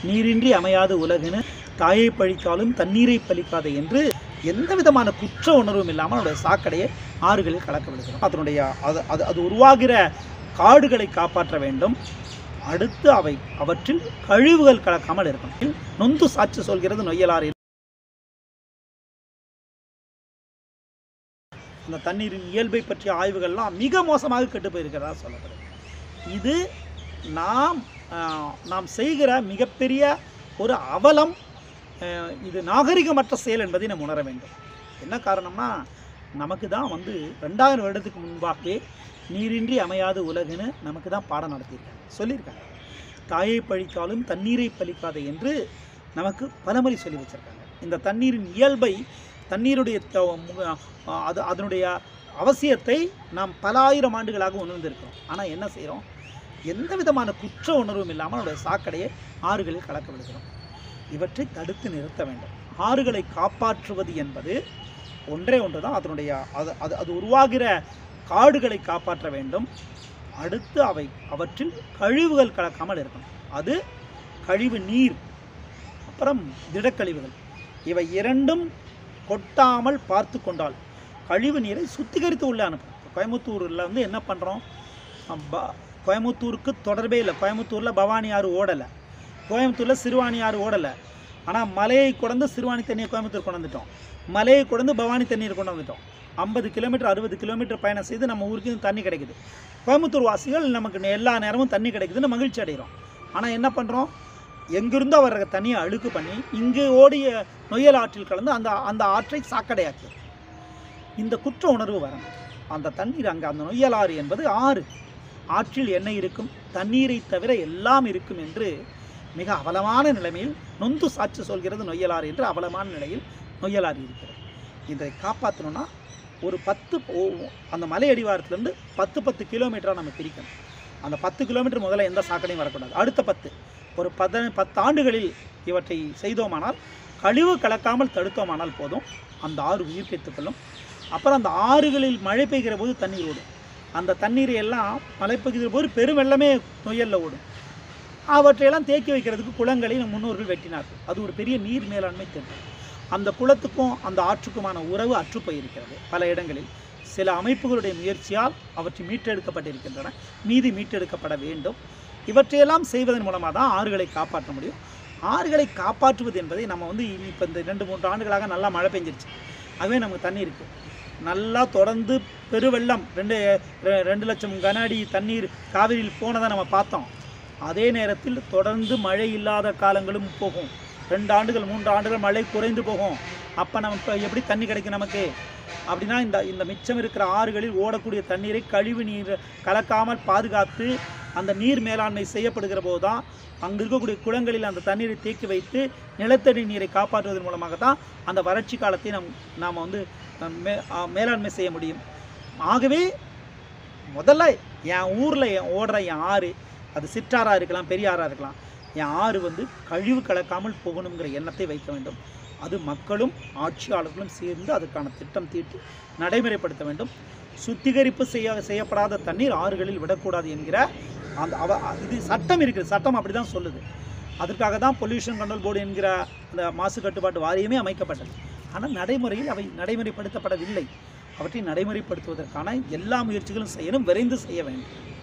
நீரின்றி அமையாது உலகுன்னு தாயை பழித்தாலும் தண்ணீரை பழிக்காது என்று எந்த விதமான குற்ற உணர்வும் இல்லாமல் அவருடைய சாக்கடையை ஆறுகளில் கலக்க விடுகிறோம் அதனுடைய அது அது அது உருவாகிற காடுகளை காப்பாற்ற வேண்டும் அடுத்து அவை அவற்றில் கழிவுகள் கலக்காமல் இருக்கணும் நொந்து சாட்சி சொல்கிறது நொய்யலாறு அந்த தண்ணீரின் இயல்பை பற்றிய ஆய்வுகள்லாம் மிக மோசமாக கெட்டு போயிருக்கிறதா சொல்லப்படுது இது நாம் ஆஹ், நாம் செய்கிற மிகப்பெரிய ஒரு அவலம் ஆஹ், இது நாகரிகமற்ற செயல் என்பதை நாம் உணர வேண்டும் என்ன காரணம்னா நமக்கு தான் வந்து ரெண்டாயிரம் வருடத்துக்கு முன்பாகவே நீரின்றி அமையாது உலகுன்னு நமக்கு தான் பாடம் நடத்தியிருக்காங்க சொல்லியிருக்காங்க தாயை பழித்தாலும் தண்ணீரை பழிக்காது என்று நமக்கு பலமுறை சொல்லி வச்சிருக்காங்க இந்த தண்ணீரின் இயல்பை தண்ணீருடைய த- மு- அது அதனுடைய அவசியத்தை நாம் பல ஆயிரம் ஆண்டுகளாக உணர்ந்திருக்கிறோம் ஆனால் என்ன செய்கிறோம் எந்த விதமான குற்ற உணர்வும் இல்லாமல் நம்முடைய சாக்கடையை ஆறுகளில் கலக்க விடுகிறோம் இவற்றை தடுத்து நிறுத்த வேண்டும் ஆறுகளை காப்பாற்றுவது என்பது ஒன்றே ஒன்று தான் அதனுடைய அது அது அது உருவாகிற காடுகளை காப்பாற்ற வேண்டும் அடுத்து அவை அவற்றில் கழிவுகள் கலக்காமல் இருக்கணும் அது கழிவு நீர் அப்புறம் திடக்கழிவுகள் இவை இரண்டும் கொட்டாமல் பார்த்து கொண்டால் கழிவு நீரை சுத்திகரித்து உள்ளே அனுப்பணும் இப்ப கோயம்புத்தூரில் வந்து என்ன பண்ணுறோம் கோயம்புத்தூருக்கு தொடர்பே இல்லை கோயம்புத்தூரில் பவானி ஆறு ஓடலை கோயம்புத்தூரில் சிறுவாணி ஆறு ஓடலை ஆனால் மலையை கொண்டு சிறுவாணி தண்ணியை கோயம்புத்தூர் கொண்டு வந்துட்டோம் மலையை கொண்டு பவானி தண்ணீர் கொண்டு வந்துட்டோம் ஐம்பது கிலோமீட்டர் அறுபது கிலோமீட்டர் பயணம் செய்து நம்ம ஊருக்கு தண்ணி கிடைக்குது கோயம்புத்தூர் வாசிகள் நமக்கு எல்லா நேரமும் தண்ணி கிடைக்குதுன்னு மகிழ்ச்சி அடைகிறோம் ஆனால் என்ன பண்ணுறோம் எங்கிருந்தோ வர்ற தண்ணியை அழுக்கு பண்ணி இங்கு ஓடிய நொய்யல் ஆற்றில் கலந்து அந்த அந்த ஆற்றை சாக்கடையாக்கி இந்த குற்ற உணர்வு வரணும் அந்த தண்ணீர் அங்கே அந்த நொய்யல் ஆறு என்பது ஆறு ஆற்றில் என்ன இருக்கும் தண்ணீரை தவிர எல்லாம் இருக்கும் என்று மிக அவலமான நிலைமையில் நொந்து சாட்சி சொல்கிறது நொய்யலாறு என்று அவலமான நிலையில் நொய்யலாறு இருக்கிறது இதை காப்பாற்றணும்னா ஒரு பத்து ஓ- அந்த மலை அடிவாரத்துலேருந்து பத்து பத்து கிலோமீட்டராக நம்ம பிரிக்கணும் அந்த பத்து கிலோமீட்டர் முதல்ல எந்த சாக்கடையும் வரக்கூடாது அடுத்த பத்து ஒரு பத பத்து ஆண்டுகளில் இவற்றை செய்தோமானால் கழிவு கலக்காமல் தடுத்தோமானால் போதும் அந்த ஆறு உயிர் பெற்றுக்கொள்ளும் அப்புறம் அந்த ஆறுகளில் மழை பெய்கிற போது தண்ணீர் ஓடும் அந்த தண்ணீரை எல்லாம் மழை பெய்கிற போது பெருவெள்ளமே நொய்யலில் ஓடும் அவற்றையெல்லாம் தேக்கி வைக்கிறதுக்கு குளங்களை நம் முன்னோர்கள் வெட்டினார்கள் அது ஒரு பெரிய நீர் மேலாண்மை திட்டம் அந்த குளத்துக்கும் அந்த ஆற்றுக்குமான உறவு அற்று போயிருக்கிறது பல இடங்களில் சில அமைப்புகளுடைய முயற்சியால் அவற்றை மீட்டெடுக்கப்பட்டிருக்கின்றன மீதி மீட்டெடுக்கப்பட வேண்டும் இவற்றையெல்லாம் செய்வதன் மூலமாக தான் ஆறுகளை காப்பாற்ற முடியும் ஆறுகளை காப்பாற்றுவது என்பதை நம்ம வந்து இப்போ இந்த ரெண்டு மூன்று ஆண்டுகளாக நல்லா மழை பெஞ்சிருச்சு அதுவே நமக்கு தண்ணி இருக்குது நல்லா தொடர்ந்து பெருவெள்ளம் ரெண்டு ரெ- ரெண்டு லட்சம் கன அடி தண்ணீர் காவிரியில் போனதை நம்ம பார்த்தோம் அதே நேரத்தில் தொடர்ந்து மழை இல்லாத காலங்களும் போகும் ரெண்டு ஆண்டுகள் மூன்று ஆண்டுகள் மழை குறைந்து போகும் அப்போ நம்ம இப்போ எப்படி தண்ணி கிடைக்கும் நமக்கு அப்படின்னா இந்த இந்த மிச்சம் இருக்கிற ஆறுகளில் ஓடக்கூடிய தண்ணீரை கழிவு நீர் கலக்காமல் பாதுகாத்து அந்த நீர் மேலாண்மை செய்யப்படுகிற போது தான் அங்கே இருக்கக்கூடிய குளங்களில் அந்த தண்ணீரை தேக்கி வைத்து நிலத்தடி நீரை காப்பாற்றுவதன் மூலமாக தான் அந்த வறட்சி காலத்தை நம் நாம் வந்து அஹ், மே அஹ், மேலாண்மை செய்ய முடியும் ஆகவே முதல்ல என் ஊரில் என் ஓடுற என் ஆறு அது சிற்றாறாக இருக்கலாம் பெரியாறாக இருக்கலாம் என் ஆறு வந்து கழிவு கலக்காமல் போகணுங்கிற எண்ணத்தை வைக்க வேண்டும் அது மக்களும் ஆட்சியாளர்களும் சேர்ந்து அதுக்கான திட்டம் தீட்டி நடைமுறைப்படுத்த வேண்டும் சுத்திகரிப்பு செய்ய செய்யப்படாத தண்ணீர் ஆறுகளில் விடக்கூடாது என்கிற அந்த அவ இது சட்டம் இருக்குது சட்டம் அப்படி தான் சொல்லுது அதற்காக தான் பொல்யூஷன் கண்ட்ரோல் போர்டு என்கிற அந்த மாசு கட்டுப்பாட்டு வாரியமே அமைக்கப்பட்டது ஆனால் நடைமுறையில் அவை நடைமுறைப்படுத்தப்படவில்லை அவற்றை நடைமுறைப்படுத்துவதற்கான எல்லா முயற்சிகளும் செய்யணும் விரைந்து செய்ய வேண்டும்